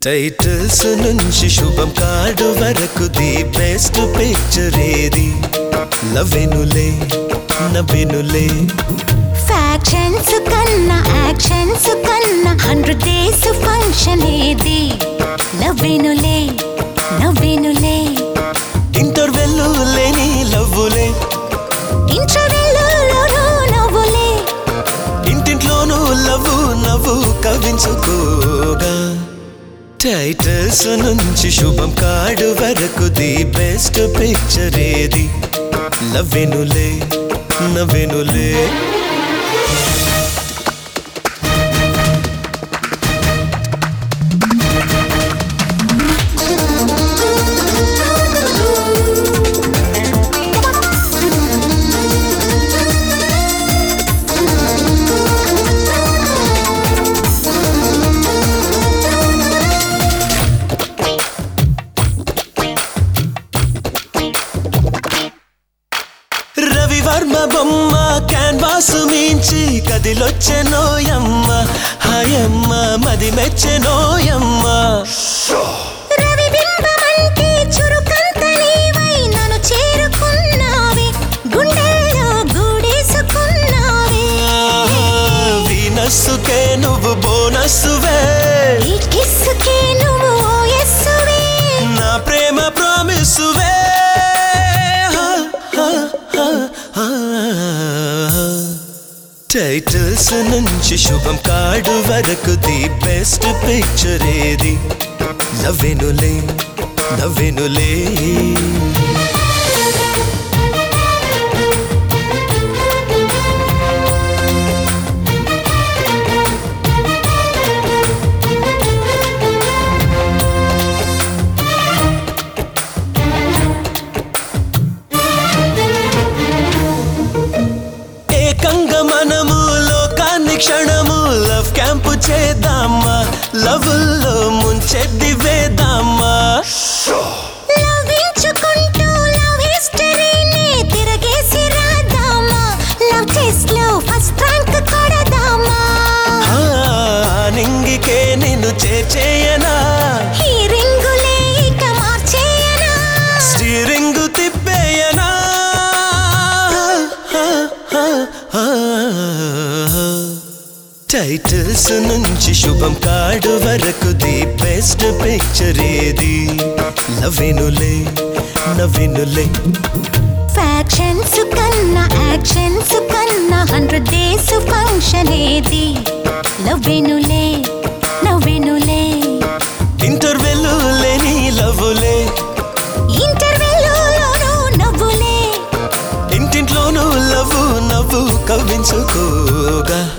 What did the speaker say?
titles నుంచి శుభం card వరకు ది బెస్ట్ పిక్చర్ ఏది లవ్వెనులే నవ్వెనులే ఫ్యాక్షన్స్ కన్నా యాక్షన్స్ కన్నా హండ్రెడ్ డేస్ ఫంక్షన్ ఏది నవ్వేనులే నవ్వేనులే ఇంటర్వెల్ లేని లవ్వులే ఇంటర్వెల్లోనూ నవ్వులే ఇంటింట్లోనూ లవ్వు నవ్వు కవించుకోగా టైటిల్స్ నుంచి శుభం కార్డు వరకు ది బెస్ట్ పిక్చర్ ఏది లవ్వెనులే నవ్వెనులే రవివర్మ బొమ్మ క్యాన్వాస్ మించి కదిలొచ్చెనోయమ్మ హాయమ్మ మది మెచ్చెనోయమ్మ రవిబింబమంటే చురుకంత నీవై నన్ను చేరుకున్నావే గుండెల్లో గూడేసుకున్నావే వీనస్సుకే నువ్వు బోనస్సువే ఈ కిస్సుకే నువ్వు ఓ ఎస్సువే నా ప్రేమ ప్రామిస్సువే టైటిల్స్ నుంచి శుభం కార్డు వరకు ది బెస్ట్ పిక్చర్ ఏది నవ్వెనులే నవ్వెనులే ఏకంగా మనము లోకాన్ని క్షణము లవ్ క్యాంపు చేద్దామా లవ్లో ముంచెద్ది వేద్దామా లవించుకుంటూ లవ్ హిస్టరీని తిరగేసి రాద్దామా లవ్ టెస్ట్ లో ఫస్ట్ ర్యాంక్ కొడదామా ఆ, నింగికే నిన్ను చేర్చేయనా ఈ రింగులే ఇక మార్చేయనా స్టీరింగ్ తిప్పేయనా టైటిల్స్ నుంచి శుభం కార్డు వరకు ది బెస్ట్ పిక్చర్ ఏది నవ్వెనులే నవ్వెనులే ఫ్యాక్షన్స్ కన్నా యాక్షన్స్ కన్నా హండ్రెడ్ డేస్ ఫంక్షన్ ఏది నవ్వెనులే నవ్వెనులే ఇంటర్వెల్ లేని లవ్వులే ఇంటర్వెల్లోనూ నవ్వులే ఇంటింట్లోనూ లవ్వు నవ్వు కవ్వించుకోగా